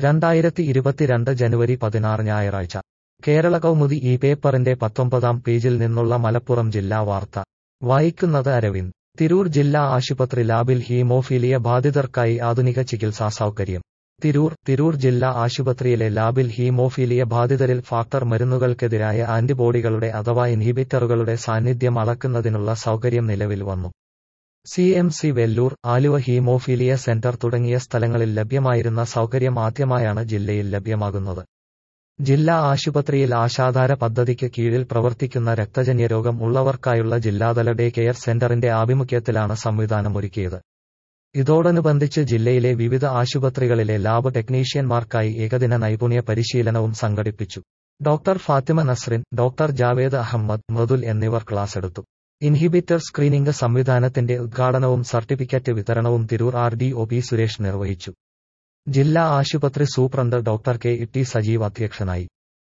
രണ്ടായിരത്തി ഇരുപത്തിരണ്ട് ജനുവരി പതിനാറ് ഞായറാഴ്ച കേരള കൗമുദി ഈ പേപ്പറിന്റെ പത്തൊമ്പതാം പേജിൽ നിന്നുള്ള മലപ്പുറം ജില്ലാ വാർത്ത വായിക്കുന്നത് അരവിന്ദ് തിരൂർ ജില്ലാ ആശുപത്രി ലാബിൽ ഹീമോഫീലിയ ബാധിതർക്കായി ആധുനിക ചികിത്സാ സൗകര്യം തിരൂർ തിരൂർ ജില്ലാ ആശുപത്രിയിലെ ലാബിൽ ഹീമോഫീലിയ ബാധിതരിൽ ഫാക്ടർ മരുന്നുകൾക്കെതിരായ ആന്റിബോഡികളുടെ അഥവാ ഇൻഹിബിറ്ററുകളുടെ സാന്നിധ്യം അളക്കുന്നതിനുള്ള സൗകര്യം നിലവിൽ വന്നു C M C Vellore Aluva haemophilia centre തുടങ്ങിയ സ്ഥലങ്ങളിൽ ലഭ്യമായിരുന്ന സൗകര്യം ആദ്യമായാണ് ജില്ലയിൽ ലഭ്യമാകുന്നത് ജില്ലാ ആശുപത്രിയിൽ ആശാധാര പദ്ധതിക്ക് കീഴിൽ പ്രവർത്തിക്കുന്ന രക്തജന്യരോഗം ഉള്ളവർക്കായുള്ള ജില്ലാതല ഡേ കെയർ സെന്ററിന്റെ ആഭിമുഖ്യത്തിലാണ് സംവിധാനമൊരുക്കിയത് ഇതോടനുബന്ധിച്ച് ജില്ലയിലെ വിവിധ ആശുപത്രികളിലെ ലാബ് ടെക്നീഷ്യന്മാർക്കായി ഏകദിന നൈപുണ്യ പരിശീലനവും സംഘടിപ്പിച്ചു ഡോക്ടർ ഫാത്തിമ നസ്രിൻ ഡോക്ടർ ജാവേദ് അഹമ്മദ് മൃദുൽ എന്നിവർ ക്ലാസെടുത്തു ഇൻഹിബിറ്റർ സ്ക്രീനിംഗ് സംവിധാനത്തിന്റെ ഉദ്ഘാടനവും സർട്ടിഫിക്കറ്റ് വിതരണവും Tirur R D O P Suresh നിർവഹിച്ചു ജില്ലാ ആശുപത്രി superintendent doctor K T Sajeev അധ്യക്ഷനായി